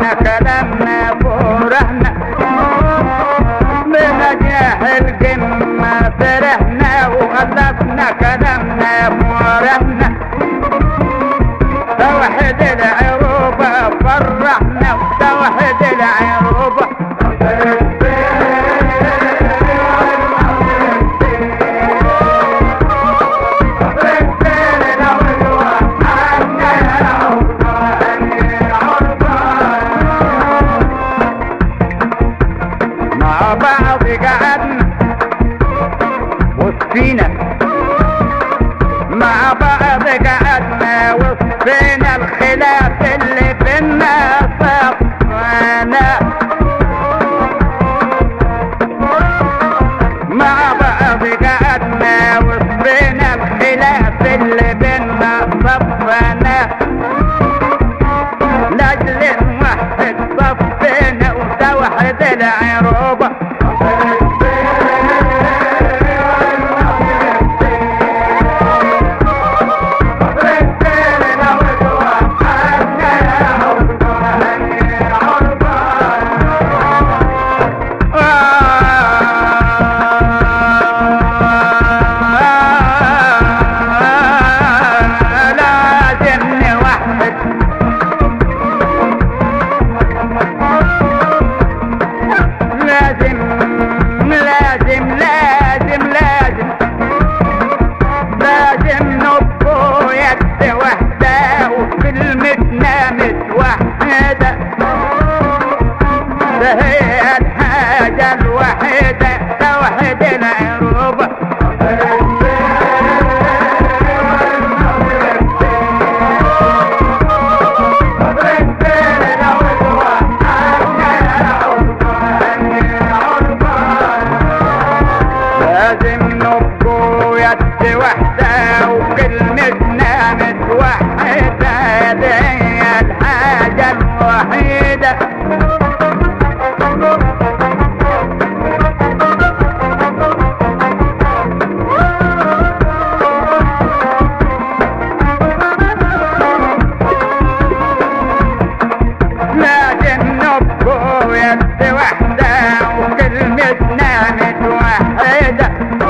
خلصنا كلامنا فرحنا بنجاح القمة فرحنا وخلصنا كلامنا فرحنا توحد العروبة فرحنا وتوحد العروبة مع بعض قعدنا وصفينا مع بعض قعدنا وصفينا الخلاف اللي بينا صفانا مع بعض قعدنا وصفينا الخلاف اللي بينا صفانا لاجل نوحد صفينا وتوحد العروبة لازم نوحد لازم لازم لازم لازم لازم نبقوا يد وحدة وكلمتنا متوحدة ده هي الحاجة الوحيدة توحد العروبة لازم نبقوا يد وحدة وكلمتنا متوحدة دي هي الحاجة الوحيدة لازم نبقوا يد وحدة وكلمتنا متوحدة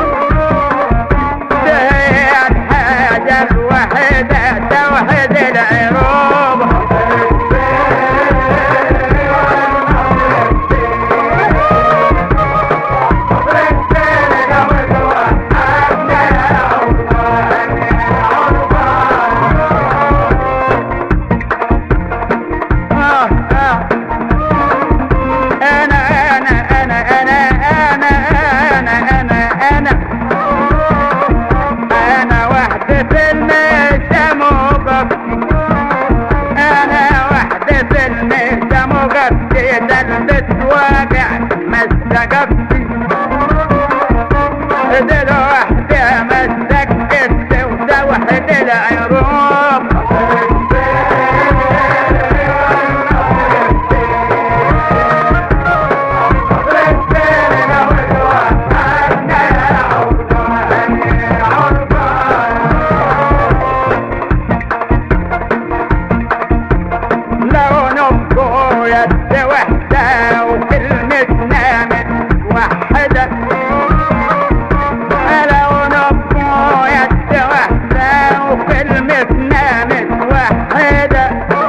ده هي الحاجة الوحيدة توحيد العروبة آه آه أنا أنا أنا أنا أنا أنا أنا أنا أنا وحدة في المشى مغطي أنا وحدة في المشى مغطي ده المتواجع مسكتي ده وحدة مسكت وده وحدة العروب لو نبقوا يد وحدة وكلمتنا متوحدة لو نبقوا يد وحدة وكلمتنا متوحدة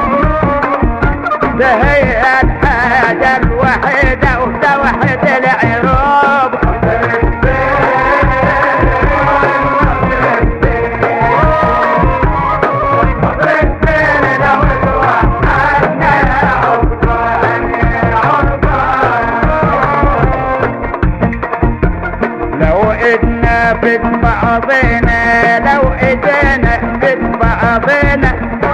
ده هي الحاجة الوحيدة وتوحد العروب لو ايدنا في بعضنا لو ايدينا في بعضنا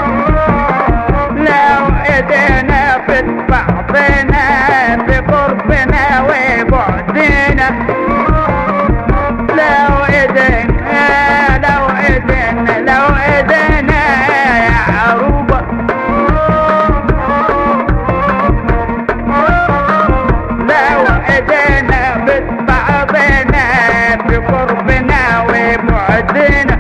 لو ايدينا في بعضنا في قربنا وبعدنا لو ايدينا لو ايدينا لو ايدينا يا عروبة لو ايدينا في بعضنا في قربنا وبعدنا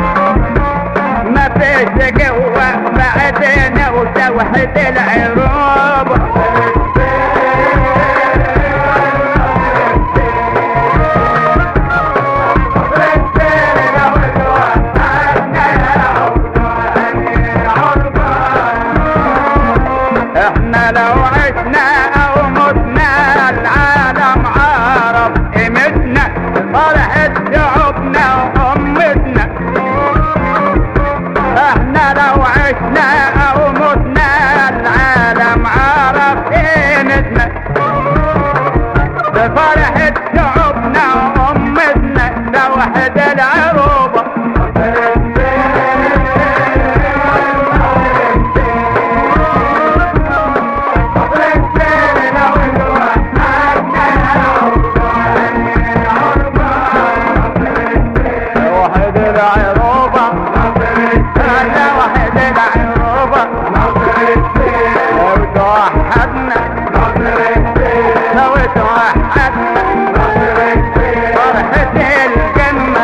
ما فيش جوا بعدنا وتوحد العروب لو عشنا او متنا العالم عرف قيمتنا فرحة شعوبنا وامتنا احنا لو عشنا او متنا العالم عرف قيمتنا بفرحة شعوبنا وامتنا توحد العروبة توحد العروبة توحد العروبة لو توحدنا لو توحدنا فرحة الجنة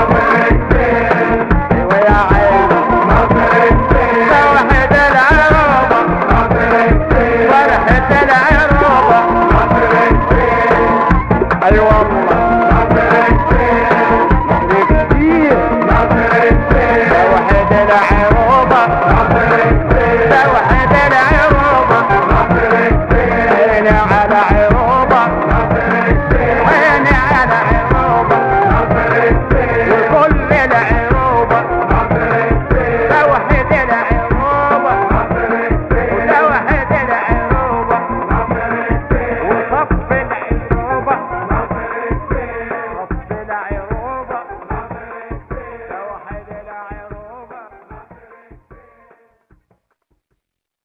ويا عين توحد العروبة فرحة العروبة